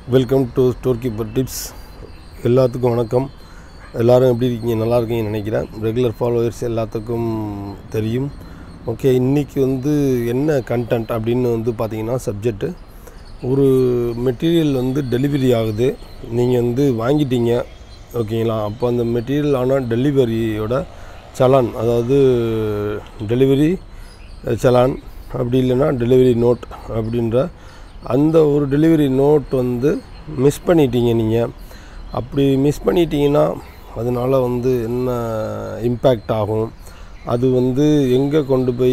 welcome to storekeeper tips எல்லாத்துக்கும் வணக்கம் எல்லாரும் எப்படி இருக்கீங்க நல்லா இருக்கீங்கன்னு நினைக்கிறேன் ரெகுலர் ஃபாலோவர்ஸ் எல்லாத்துக்கும் தெரியும் ஓகே இன்றைக்கி வந்து என்ன கண்டென்ட் அப்படின்னு வந்து பார்த்தீங்கன்னா சப்ஜெக்ட்டு ஒரு மெட்டீரியல் வந்து டெலிவரி ஆகுது நீங்கள் வந்து வாங்கிட்டீங்க ஓகேங்களா அப்போ அந்த மெட்டீரியல் ஆனால் டெலிவரியோட சலான் அதாவது டெலிவரி சலான் அப்படி இல்லைன்னா டெலிவரி நோட் அப்படின்ற அந்த ஒரு டெலிவரி நோட் வந்து மிஸ் பண்ணிட்டீங்க நீங்கள் அப்படி மிஸ் பண்ணிட்டீங்கன்னா அதனால் வந்து என்ன இம்பேக்ட் ஆகும் அது வந்து எங்கே கொண்டு போய்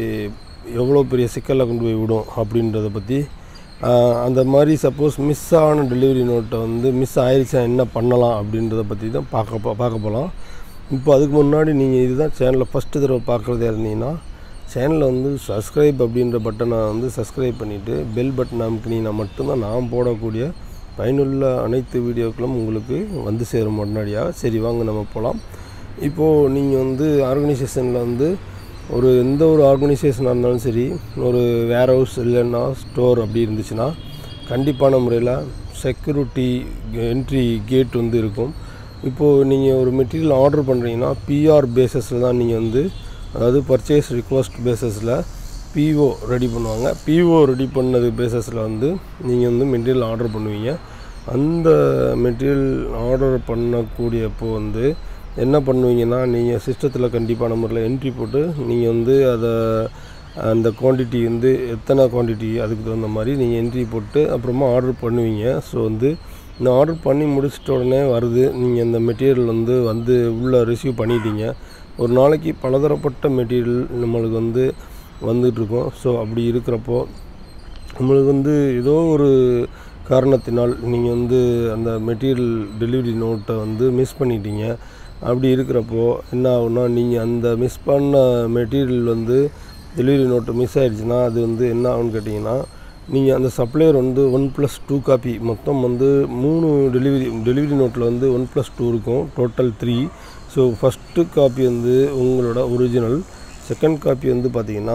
எவ்வளோ பெரிய சிக்கலில் கொண்டு போய் விடும் அப்படின்றத பற்றி ஆஹ், அந்த மாதிரி சப்போஸ் மிஸ் ஆன டெலிவரி நோட்டை வந்து மிஸ் ஆயிடுச்சா என்ன பண்ணலாம் அப்படின்றத பற்றி தான் பார்க்க போ- பார்க்க போகலாம் இப்போ அதுக்கு முன்னாடி நீங்கள் இதுதான் சேனலை ஃபஸ்ட்டு தடவை பார்க்குறதா இருந்தீங்கன்னா சேனலில் வந்து சப்ஸ்கிரைப் அப்படின்ற பட்டனை வந்து சப்ஸ்கிரைப் பண்ணிவிட்டு பெல் பட்டன் அமுக்கினீங்கன்னா மட்டும்தான் நான் போடக்கூடிய பயனுள்ள அனைத்து வீடியோக்களும் உங்களுக்கு வந்து சேரும் முன்னாடியாக சரி வாங்க நம்ம போகலாம் இப்போது நீங்கள் வந்து ஆர்கனைசேஷனில் வந்து ஒரு எந்த ஒரு ஆர்கனைசேஷனாக இருந்தாலும் சரி ஒரு வேர் ஹவுஸ் இல்லைன்னா ஸ்டோர் அப்படி இருந்துச்சுன்னா கண்டிப்பான முறையில் செக்யூரிட்டி என்ட்ரி கேட் வந்து இருக்கும் இப்போது நீங்கள் ஒரு மெட்டீரியல் ஆர்டர் பண்ணுறீங்கன்னா பிஆர் பேஸஸில் தான் நீங்கள் வந்து அதாவது பர்ச்சேஸ் ரிக்வஸ்ட் பேஸஸில் பிஓ ரெடி பண்ணுவாங்க பிஓ ரெடி பண்ணது பேஸஸில் வந்து நீங்கள் வந்து மெட்டீரியல் ஆர்டர் பண்ணுவீங்க அந்த மெட்டீரியல் ஆர்டர் பண்ணக்கூடியப்போ வந்து என்ன பண்ணுவீங்கன்னா நீங்கள் சிஸ்டத்தில் கண்டிப்பான முறையில் என்ட்ரி போட்டு நீங்கள் வந்து அதை அந்த குவான்டிட்டி வந்து எத்தனை குவான்டிட்டி அதுக்கு தகுந்த மாதிரி நீங்கள் என்ட்ரி போட்டு அப்புறமா ஆர்டர் பண்ணுவீங்க ஸோ வந்து இந்த ஆர்டர் பண்ணி முடிச்சிட்ட உடனே வருது நீங்கள் இந்த மெட்டீரியல் வந்து வந்து உள்ளே ரிசீவ் பண்ணிட்டீங்க ஒரு நாளைக்கு பலதரப்பட்ட மெட்டீரியல் நம்மளுக்கு வந்து வந்துட்டுருக்கோம் ஸோ அப்படி இருக்கிறப்போ நம்மளுக்கு வந்து ஏதோ ஒரு காரணத்தினால் நீங்கள் வந்து அந்த மெட்டீரியல் டெலிவரி நோட்டை வந்து மிஸ் பண்ணிட்டீங்க அப்படி இருக்கிறப்போ என்ன ஆகும்னா நீங்கள் அந்த மிஸ் பண்ண மெட்டீரியல் வந்து டெலிவரி நோட்டு மிஸ் ஆயிடுச்சுன்னா அது வந்து என்ன ஆகும்னு கேட்டிங்கன்னா நீங்கள் அந்த சப்ளையர் வந்து ஒன் ப்ளஸ் டூ காப்பி மொத்தம் வந்து மூணு டெலிவரி டெலிவரி நோட்டில் வந்து ஒன் ப்ளஸ் டூ இருக்கும் total three so first copy வந்து உங்களோட ஒரிஜினல் செகண்ட் காப்பி வந்து பார்த்தீங்கன்னா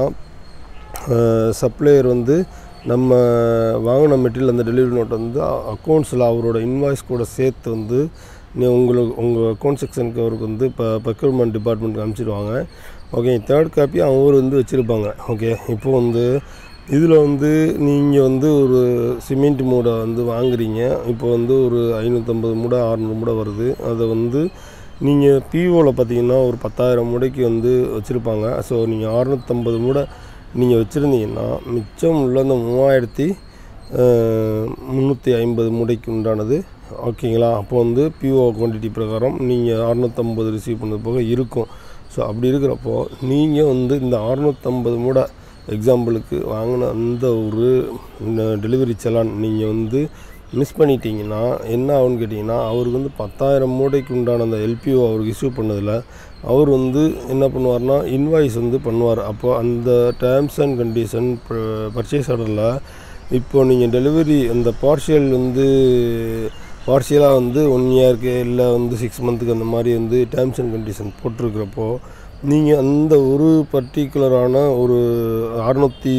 சப்ளையர் வந்து நம்ம வாங்கின மெட்டீரியல் அந்த டெலிவரி நோட் வந்து அக்கௌண்ட்ஸில் அவரோட இன்வாய்ஸ் கூட சேர்த்து வந்து நீ உங்களுக்கு உங்கள் அக்கௌண்ட் செக்ஷனுக்கு அவருக்கு வந்து இப்போ ப்ரொக்யூர்மெண்ட் டிபார்ட்மெண்ட்டுக்கு அனுப்பிச்சிடுவாங்க ஓகே தேர்ட் காப்பி அவர் வந்து வச்சுருப்பாங்க ஓகே இப்போ வந்து இதில் வந்து நீங்கள் வந்து ஒரு சிமெண்ட் மூடை வந்து வாங்குறீங்க இப்போ வந்து ஒரு ஐநூற்றம்பது மூடை அறநூறு மூடை வருது அதை வந்து நீங்கள் பிஓவில் பார்த்தீங்கன்னா ஒரு பத்தாயிரம் மூடைக்கு வந்து வச்சுருப்பாங்க ஸோ நீங்கள் அறநூற்றம்பது மூடை நீங்கள் வச்சுருந்தீங்கன்னா மிச்சம் உள்ள அந்த மூவாயிரத்தி முந்நூற்றி ஐம்பது மூடைக்கு உண்டானது ஓகேங்களா அப்போ வந்து பிஓ குவான்டிட்டி பிரகாரம் நீங்கள் அறநூற்றம்பது ரிசீவ் பண்ணது போக இருக்கும் ஸோ அப்படி இருக்கிறப்போ நீங்கள் வந்து இந்த அறநூற்றம்பது மூடை எக்ஸாம்பிளுக்கு வாங்கின அந்த ஒரு டெலிவரி செலான் நீங்கள் வந்து மிஸ் பண்ணிட்டீங்கன்னா என்ன ஆகும்னு கேட்டிங்கன்னா அவருக்கு வந்து பத்தாயிரம் மூடைக்கு உண்டான அந்த எல்பிஓ அவருக்கு இஷ்யூ பண்ணதில் அவர் வந்து என்ன பண்ணுவார்னா இன்வாய்ஸ் வந்து பண்ணுவார் அப்போ அந்த டேர்ம்ஸ் அண்ட் கண்டிஷன் பர்ச்சேஸ் ஆர்டரில் இப்போ நீங்கள் டெலிவரி அந்த பார்ஷியல் வந்து பார்ஷியலாக வந்து ஒன் இயருக்கு இல்லை வந்து சிக்ஸ் மந்த்துக்கு அந்த மாதிரி வந்து டேர்ம்ஸ் அண்ட் கண்டிஷன் போட்டிருக்கிறப்போ நீங்கள் அந்த ஒரு பர்டிகுலரான ஒரு அறநூற்றி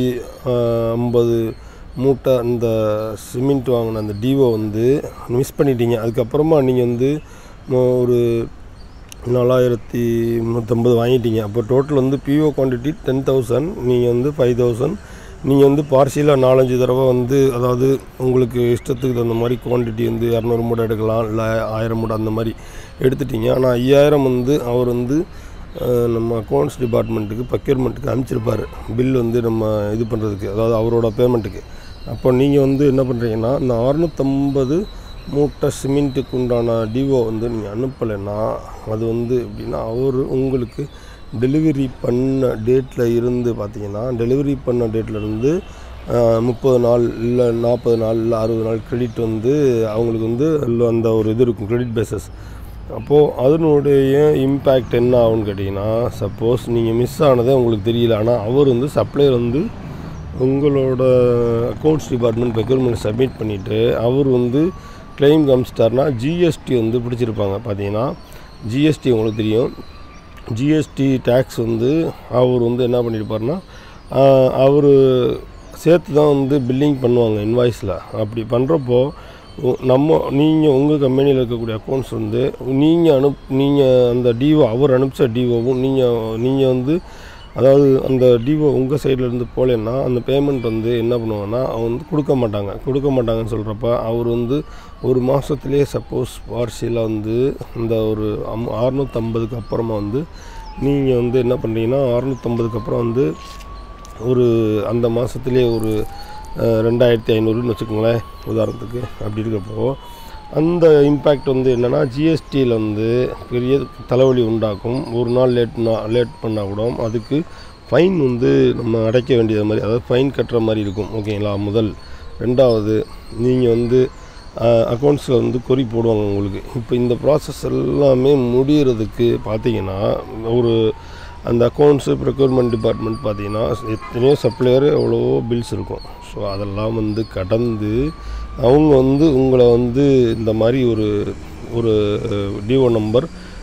ஐம்பது மூட்டை அந்த சிமெண்ட் வாங்கின அந்த டிவோ வந்து மிஸ் பண்ணிட்டீங்க அதுக்கப்புறமா நீங்கள் வந்து மொ- ஒரு நாலாயிரத்தி முந்நூற்றம்பது வாங்கிட்டீங்க அப்போ டோட்டல் வந்து பிஓ குவான்டிட்டி டென் தௌசண்ட் நீங்கள் வந்து ஃபைவ் தௌசண்ட் நீங்கள் வந்து பார்சியலாக நாலஞ்சு தடவை வந்து அதாவது உங்களுக்கு இஷ்டத்துக்கு தகுந்த மாதிரி குவான்டிட்டி வந்து இரநூறு மூட்டை எடுக்கலாம் இல்லை ஆயிரம் மூட்டை அந்த மாதிரி எடுத்துட்டீங்க ஆனால் ஐயாயிரம் வந்து அவர் வந்து அஹ், நம்ம அக்கௌண்ட்ஸ் டிபார்ட்மெண்ட்டுக்கு ப்ரொக்யூர்மெண்ட்டுக்கு அனுப்பிச்சிருப்பார் பில் வந்து நம்ம இது பண்ணுறதுக்கு அதாவது அவரோட பேமெண்ட்டுக்கு அப்போ நீங்கள் வந்து என்ன பண்ணுறீங்கன்னா இந்த அறுநூற்றம்பது மூட்டை சிமெண்ட்டுக்கு உண்டான டிஓ வந்து நீங்கள் அனுப்பலைன்னா அது வந்து எப்படின்னா அவர் உங்களுக்கு டெலிவரி பண்ண டேட்டில் இருந்து பார்த்தீங்கன்னா டெலிவரி பண்ண டேட்டில் இருந்து முப்பது நாள் இல்லை நாற்பது நாள் இல்லை அறுபது நாள் கிரெடிட் வந்து அவங்களுக்கு வந்து அதில் அந்த ஒரு இது இருக்கும் கிரெடிட் பேசஸ் அப்போது அதனுடைய இம்பேக்ட் என்ன ஆகும்னு கேட்டிங்கன்னா சப்போஸ் நீங்கள் மிஸ் ஆனதே உங்களுக்கு தெரியல ஆனால் அவர் வந்து சப்ளையர் வந்து உங்களோட அக்கௌண்ட்ஸ் டிபார்ட்மெண்ட் ரெக்யூர்மெண்ட் சப்மிட் பண்ணிவிட்டு அவர் வந்து கிளைம் காமிச்சிட்டாருனா ஜிஎஸ்டி வந்து பிடிச்சிருப்பாங்க பார்த்தீங்கன்னா ஜிஎஸ்டி உங்களுக்கு தெரியும் ஜிஎஸ்டி டேக்ஸ் வந்து அவர் வந்து என்ன பண்ணியிருப்பாருன்னா அவர் சேர்த்து தான் வந்து பில்லிங் பண்ணுவாங்க இன்வாய்ஸில் அப்படி பண்ணுறப்போ உ- நம்ம நீங்கள் உங்கள் கம்பெனியில் இருக்கக்கூடிய அக்கௌண்ட்ஸ் வந்து நீங்கள் அனுப் நீங்கள் அந்த டிஓ அவர் அனுப்பிச்ச டிஓவும் நீங்கள் நீங்கள் வந்து அதாவது அந்த டிஓ உங்கள் சைட்லேருந்து போகலன்னா அந்த பேமெண்ட் வந்து என்ன பண்ணுவாங்கன்னா அவங்க வந்து கொடுக்க மாட்டாங்க கொடுக்க மாட்டாங்கன்னு சொல்கிறப்ப அவர் வந்து ஒரு மாதத்துலேயே சப்போஸ் பார்சியலாக வந்து இந்த ஒரு அம் அறநூற்றம்பதுக்கு அப்புறமா வந்து நீங்கள் வந்து என்ன பண்ணுறீங்கன்னா அறநூற்றம்பதுக்கு அப்புறம் வந்து ஒரு அந்த மாதத்துலேயே ஒரு அஹ், ரெண்டாயிரத்தி ஐநூறுன்னு வச்சுக்கோங்களேன் உதாரணத்துக்கு அப்படி இருக்கப்போ அந்த இம்பேக்ட் வந்து என்னென்னா ஜிஎஸ்டியில் வந்து பெரிய தலைவலி உண்டாக்கும் ஒரு நாள் லேட் லேட் பண்ணால் கூட அதுக்கு ஃபைன் வந்து நம்ம அடைக்க வேண்டியது மாதிரி அதாவது ஃபைன் கட்டுற மாதிரி இருக்கும் ஓகேங்களா முதல் ரெண்டாவது நீங்கள் வந்து அக்கௌண்ட்ஸில் வந்து கொறி போடுவாங்க உங்களுக்கு இப்போ இந்த ப்ராசஸ் எல்லாமே முடியறதுக்கு பார்த்தீங்கன்னா ஒரு அந்த அக்கௌண்ட்ஸு ப்ரொக்யூர்மெண்ட் டிபார்ட்மெண்ட் பார்த்தீங்கன்னா எத்தனையோ சப்ளையர் எவ்வளவோ பில்ஸ் இருக்கும் ஸோ அதெல்லாம் வந்து கடந்து அவங்க வந்து உங்களை வந்து இந்த மாதிரி ஒரு ஒரு டிஓ நம்பர்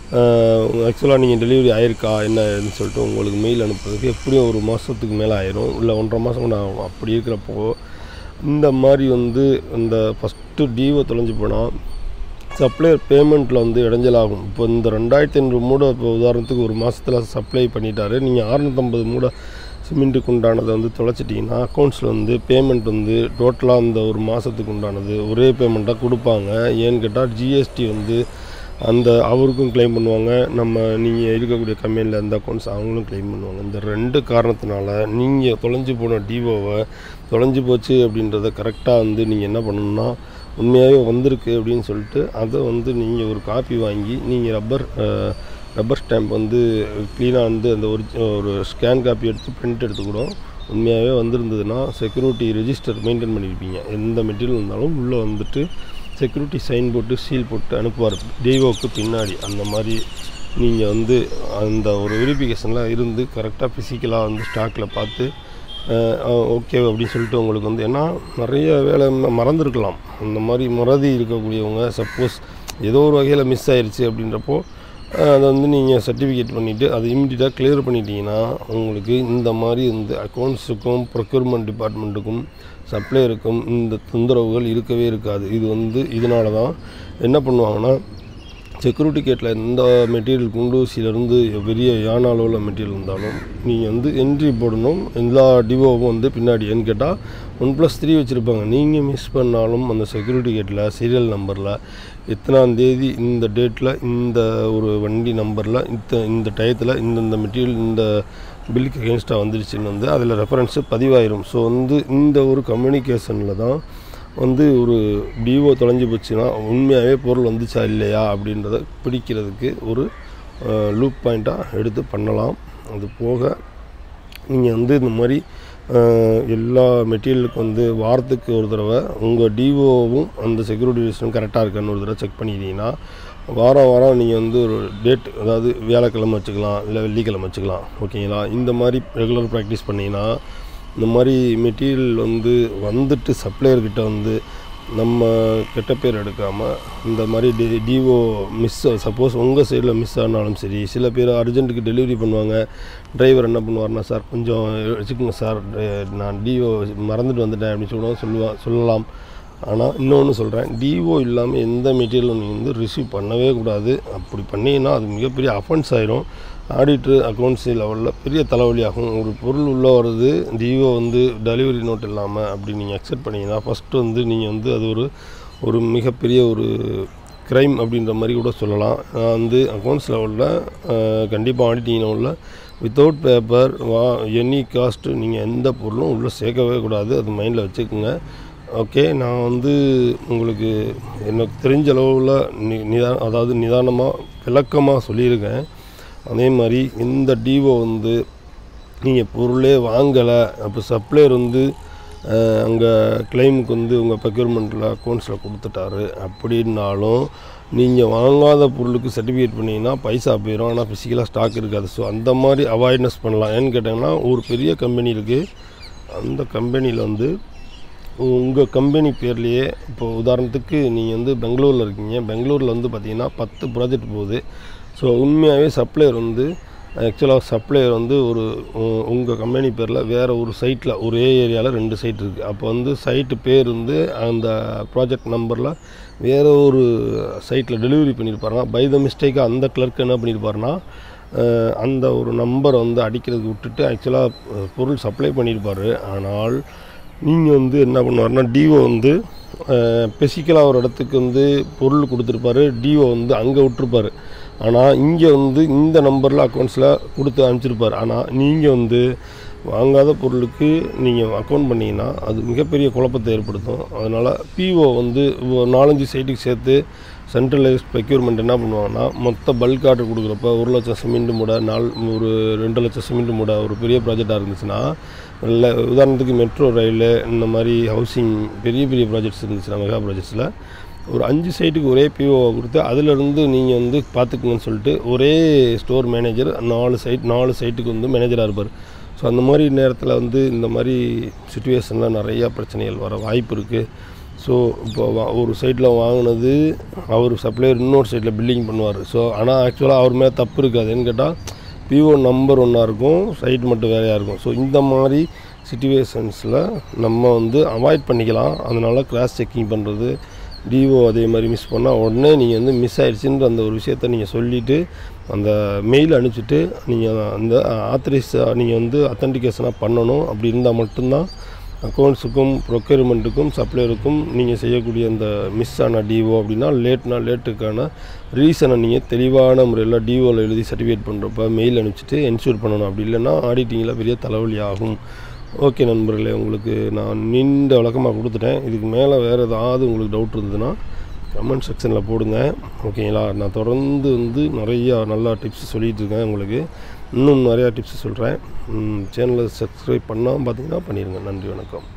ஆக்சுவலாக நீங்கள் டெலிவரி ஆயிருக்கா என்னன்னு சொல்லிட்டு உங்களுக்கு மெயில் அனுப்புறதுக்கு எப்படியும் ஒரு மாதத்துக்கு மேலே ஆயிரும் இல்லை ஒன்றரை மாதம் கூட ஆகும் அப்படி இருக்கிறப்போ இந்த மாதிரி வந்து இந்த ஃபஸ்ட்டு டிஓ தொலைஞ்சு போனால் சப்ளையர் பேமெண்ட்டில் வந்து இடைஞ்சலாகும் இப்போ இந்த ரெண்டாயிரத்தி ஐநூறு மூடை இப்போ உதாரணத்துக்கு ஒரு மாதத்தில் சப்ளை பண்ணிட்டாரு நீங்கள் அறநூற்றம்பது மூடை சிமெண்ட்டுக்கு உண்டானதை வந்து தொலைச்சிட்டிங்கன்னா அக்கௌண்ட்ஸில் வந்து பேமெண்ட் வந்து டோட்டலாக அந்த ஒரு மாதத்துக்கு உண்டானது ஒரே பேமெண்ட்டாக கொடுப்பாங்க ஏன்னு கேட்டால் ஜிஎஸ்டி வந்து அந்த அவருக்கும் க்ளைம் பண்ணுவாங்க நம்ம நீங்கள் இருக்கக்கூடிய கம்பெனியில் அந்த அக்கௌண்ட்ஸ் அவங்களும் க்ளைம் பண்ணுவாங்க இந்த ரெண்டு காரணத்தினால நீங்கள் தொலைஞ்சு போன டிஓவை தொலைஞ்சு போச்சு அப்படின்றத கரெக்டாக வந்து நீங்கள் என்ன பண்ணணும்னா உண்மையாகவே வந்திருக்கு அப்படின்னு சொல்லிட்டு அதை வந்து நீங்கள் ஒரு காப்பி வாங்கி நீங்கள் ரப்பர் ரப்பர் ஸ்டாம்ப் வந்து க்ளீனாக வந்து அந்த ஒரு ஒரு ஸ்கேன் காப்பி எடுத்து பிரிண்ட் எடுத்து கூட உண்மையாகவே வந்திருந்ததுன்னா செக்யூரிட்டி ரெஜிஸ்டர் மெயின்டைன் பண்ணியிருப்பீங்க எந்த மெட்டீரியல் இருந்தாலும் உள்ளே வந்துட்டு செக்யூரிட்டி சைன் போட்டு சீல் போட்டு அனுப்புவார் டிஓக்கு பின்னாடி அந்த மாதிரி நீங்கள் வந்து அந்த ஒரு வெரிஃபிகேஷனில் இருந்து கரெக்டாக ஃபிசிக்கலாக வந்து ஸ்டாக்கில் பார்த்து ஓகே அப்படின்னு சொல்லிட்டு உங்களுக்கு வந்து ஏன்னா நிறைய வேலை ம- மறந்துருக்கலாம் அந்த மாதிரி மறதி இருக்கக்கூடியவங்க சப்போஸ் ஏதோ ஒரு வகையில் மிஸ் ஆயிருச்சு அப்படின்றப்போ அஹ், அதை வந்து நீங்கள் சர்டிஃபிகேட் பண்ணிவிட்டு அதை இம்மிடியட்டாக கிளியர் பண்ணிட்டீங்கன்னா உங்களுக்கு இந்த மாதிரி இந்த அக்கௌண்ட்ஸுக்கும் ப்ரொக்யூர்மெண்ட் டிபார்ட்மெண்ட்டுக்கும் சப்ளையருக்கும் இந்த தொந்தரவுகள் இருக்கவே இருக்காது இது வந்து இதனால தான் என்ன பண்ணுவாங்கன்னா செக்யூரிட்டி கேட்டில் எந்த மெட்டீரியல் குண்டூசியிலேருந்து பெரிய யானை அளவில் மெட்டீரியல் இருந்தாலும் நீங்கள் வந்து என்ட்ரி போடணும் எல்லா டிவோவும் வந்து பின்னாடி ஏன்னு கேட்டால் ஒன் ப்ளஸ் த்ரீ வச்சுருப்பாங்க நீங்கள் மிஸ் பண்ணாலும் அந்த செக்யூரிட்டி கேட்டில் சீரியல் நம்பரில் எத்தனாம் தேதி இந்த டேட்டில் இந்த ஒரு வண்டி நம்பரில் இந்த இந்த டயத்தில் இந்தந்த மெட்டீரியல் இந்த பில்லுக்கு அகேன்ஸ்டாக வந்துருச்சுன்னு வந்து அதில் ரெஃபரன்ஸு பதிவாயிரும் ஸோ வந்து இந்த ஒரு கம்யூனிகேஷனில் தான் வந்து ஒரு டிஓ தொலைஞ்சு போச்சுன்னா உண்மையாகவே பொருள் வந்துச்சா இல்லையா அப்படின்றத பிடிக்கிறதுக்கு ஒரு லூப் பாயிண்ட்டாக எடுத்து பண்ணலாம் அது போக நீங்கள் வந்து இந்த மாதிரி அஹ், எல்லா மெட்டீரியலுக்கு வந்து வாரத்துக்கு ஒரு தடவை உங்கள் டிஓவும் அந்த செக்யூரிட்டி லிஸ்ட்டும் கரெக்டாக இருக்கான்னு ஒரு தடவை செக் பண்ணிட்டீங்கன்னா வாரம் வாரம் நீங்கள் வந்து ஒரு டேட் அதாவது வியாழக்கிழமை வச்சுக்கலாம் இல்லை வெள்ளிக்கிழமை வச்சுக்கலாம் ஓகேங்களா இந்த மாதிரி ரெகுலர் ப்ராக்டிஸ் பண்ணிங்கன்னா இந்த மாதிரி மெட்டீரியல் வந்து வந்துட்டு சப்ளையர்கிட்ட வந்து நம்ம கெட்ட பேர் எடுக்காமல் இந்த மாதிரி டி டிஓ மிஸ் சப்போஸ் உங்கள் சைடில் மிஸ் ஆனாலும் சரி சில பேர் அர்ஜென்ட்டுக்கு டெலிவரி பண்ணுவாங்க டிரைவர் என்ன பண்ணுவார்னா சார் கொஞ்சம் வச்சுக்கோங்க சார் நான் டிஓ மறந்துட்டு வந்துட்டேன் அப்படின்னு சொல்லுவோம் சொல்லுவா சொல்லலாம் ஆனால் இன்னொன்று சொல்கிறேன் டிஓ இல்லாமல் எந்த மெட்டீரியலும் நீங்கள் வந்து ரிசீவ் பண்ணவே கூடாது அப்படி பண்ணீங்கன்னா அது மிகப்பெரிய அஃபென்ஸ் ஆயிரும் ஆடிட்ரு அக்கௌண்ட்ஸ் லெவலில் பெரிய தலைவலியாகும் ஒரு பொருள் உள்ளே வருது டிஓ வந்து டெலிவரி நோட் இல்லாமல் அப்படி நீங்கள் அக்செப்ட் பண்ணீங்கன்னா ஃபஸ்ட்டு வந்து நீங்கள் வந்து அது ஒரு ஒரு மிகப்பெரிய ஒரு க்ரைம் அப்படின்ற மாதிரி கூட சொல்லலாம் நான் வந்து அக்கௌண்ட்ஸ் லெவலில் கண்டிப்பாக ஆடிட்டிங் லெவலில் வித்தவுட் பேப்பர் வா எனி காஸ்ட்டு நீங்கள் எந்த பொருளும் உள்ளே சேர்க்கவே கூடாது அது மைண்டில் வச்சுக்கோங்க ஓகே நான் வந்து உங்களுக்கு எனக்கு தெரிஞ்ச அளவில் நி நிதா அதாவது நிதானமாக விளக்கமாக சொல்லியிருக்கேன் அதே மாதிரி இந்த டிஓ வந்து நீங்கள் பொருளே வாங்கலை அப்போ சப்ளையர் வந்து அங்கே கிளைமுக்கு வந்து உங்கள் ப்ரொக்யூர்மெண்ட்டில் அக்கௌண்ட்ஸில் கொடுத்துட்டாரு அப்படின்னாலும் நீங்கள் வாங்காத பொருளுக்கு சர்டிஃபிகேட் பண்ணிங்கன்னா பைசா போயிடும் ஆனால் ஃபிசிக்கலாக ஸ்டாக் இருக்காது ஸோ அந்த மாதிரி அவாய்ட்னஸ் பண்ணலாம் ஏன்னு கேட்டிங்கன்னா ஒரு பெரிய கம்பெனி இருக்குது அந்த கம்பெனியில் வந்து உங்கள் கம்பெனி பேர்லேயே இப்போ உதாரணத்துக்கு நீங்கள் வந்து பெங்களூரில் இருக்கீங்க பெங்களூரில் வந்து பார்த்தீங்கன்னா பத்து ப்ராஜெக்ட் போகுது ஸோ உண்மையாகவே சப்ளையர் வந்து ஆக்சுவலாக சப்ளையர் வந்து ஒரு உங்கள் கம்பெனி பேரில் வேறு ஒரு சைட்டில் ஒரே ஏரியாவில் ரெண்டு சைட் இருக்குது அப்போ வந்து சைட்டு பேர் வந்து அந்த ப்ராஜெக்ட் நம்பரில் வேறு ஒரு சைட்டில் டெலிவரி பண்ணியிருப்பாருனா பை த மிஸ்டேக்காக அந்த கிளர்க் என்ன பண்ணியிருப்பாருனா அஹ், அந்த ஒரு நம்பரை வந்து அடிக்கிறதுக்கு விட்டுட்டு ஆக்சுவலாக பொருள் சப்ளை பண்ணியிருப்பார் ஆனால் நீங்கள் வந்து என்ன பண்ணுவாருன்னா டிஓ வந்து பெசிக்கலாக ஒரு இடத்துக்கு வந்து பொருள் கொடுத்துருப்பாரு டிஓ வந்து அங்கே விட்டுருப்பாரு ஆனால் இங்கே வந்து இந்த நம்பரில் அக்கௌண்ட்ஸில் கொடுத்து அனுப்பிச்சிருப்பார் ஆனால் நீங்கள் வந்து வாங்காத பொருளுக்கு நீங்கள் அக்கௌண்ட் பண்ணிங்கன்னா அது மிகப்பெரிய குழப்பத்தை ஏற்படுத்தும் அதனால் பிஓ வந்து ஒரு நாலஞ்சு சைட்டுக்கு சேர்த்து சென்ட்ரலைஸ்ட் ப்ரெக்யூர்மெண்ட் என்ன பண்ணுவாங்கன்னா மொத்த பல்க் ஆர்டர் கொடுக்குறப்ப ஒரு லட்சம் சிமெண்ட் மூடை நாலு ஒரு ரெண்டு லட்சம் சிமெண்ட் மூடை ஒரு பெரிய ப்ராஜெக்டாக இருந்துச்சுன்னா இல்லை உதாரணத்துக்கு மெட்ரோ ரயில் இந்த மாதிரி ஹவுசிங் பெரிய பெரிய ப்ராஜெக்ட்ஸ் இருந்துச்சுன்னா மெகா ப்ராஜெக்ட்ஸில் ஒரு அஞ்சு சைட்டுக்கு ஒரே பிஓவை கொடுத்து அதிலிருந்து நீங்கள் வந்து பார்த்துக்குங்கன்னு சொல்லிட்டு ஒரே ஸ்டோர் மேனேஜர் நாலு சைட் நாலு சைட்டுக்கு வந்து மேனேஜராக இருப்பார் ஸோ அந்த மாதிரி நேரத்தில் வந்து இந்த மாதிரி சுச்சுவேஷனில் நிறையா பிரச்சனைகள் வர வாய்ப்பு இருக்குது ஸோ இப்போ வா- ஒரு சைட்டில் வாங்கினது அவர் சப்ளையர் இன்னொரு சைட்டில் பில்லிங் பண்ணுவார் ஸோ ஆனால் ஆக்சுவலாக அவர் மேலே தப்பு இருக்காது ஏன்னு கேட்டால் பிஓ நம்பர் ஒன்றா இருக்கும் சைட் மட்டும் வேறையாக இருக்கும் ஸோ இந்த மாதிரி சுச்சுவேஷன்ஸில் நம்ம வந்து அவாய்ட் பண்ணிக்கலாம் அதனால் கிராஸ் செக்கிங் பண்ணுறது டிஓ அதே மாதிரி மிஸ் பண்ணால் உடனே நீங்கள் வந்து மிஸ் ஆயிடுச்சுன்ற அந்த ஒரு விஷயத்த நீங்கள் சொல்லிவிட்டு அந்த மெயில் அனுப்பிச்சிட்டு நீங்கள் அந்த ஆத்தரைஸ் நீங்கள் வந்து அத்தன்டிகேஷனாக பண்ணணும் அப்படி இருந்தால் மட்டும்தான் அக்கௌண்ட்ஸுக்கும் ப்ரொக்யூர்மெண்ட்டுக்கும் சப்ளையருக்கும் நீங்கள் செய்யக்கூடிய அந்த மிஸ் ஆன டிஓ அப்படின்னா லேட்னா லேட்டுக்கான ரீசனை நீங்கள் தெளிவான முறையில் டிஓவில் எழுதி சர்டிஃபிகேட் பண்ணுறப்ப மெயில் அனுப்பிச்சிட்டு என்ஷூர் பண்ணணும் அப்படி இல்லைன்னா ஆடிட்டிங்கில் பெரிய தலைவலி ஆகும் ஓகே நண்பர்களே உங்களுக்கு நான் நீண்ட விளக்கமாக கொடுத்துட்டேன் இதுக்கு மேலே வேறு ஏதாவது உங்களுக்கு டவுட் இருந்ததுன்னா கமெண்ட் செக்ஷனில் போடுங்க ஓகேங்களா நான் தொடர்ந்து வந்து நிறையா நல்லா டிப்ஸ் சொல்லிகிட்டு இருக்கேன் உங்களுக்கு இன்னும் நிறையா டிப்ஸ் சொல்கிறேன் சேனலை சப்ஸ்கிரைப் பண்ணால் பார்த்தீங்கன்னா பண்ணிடுங்க நன்றி வணக்கம்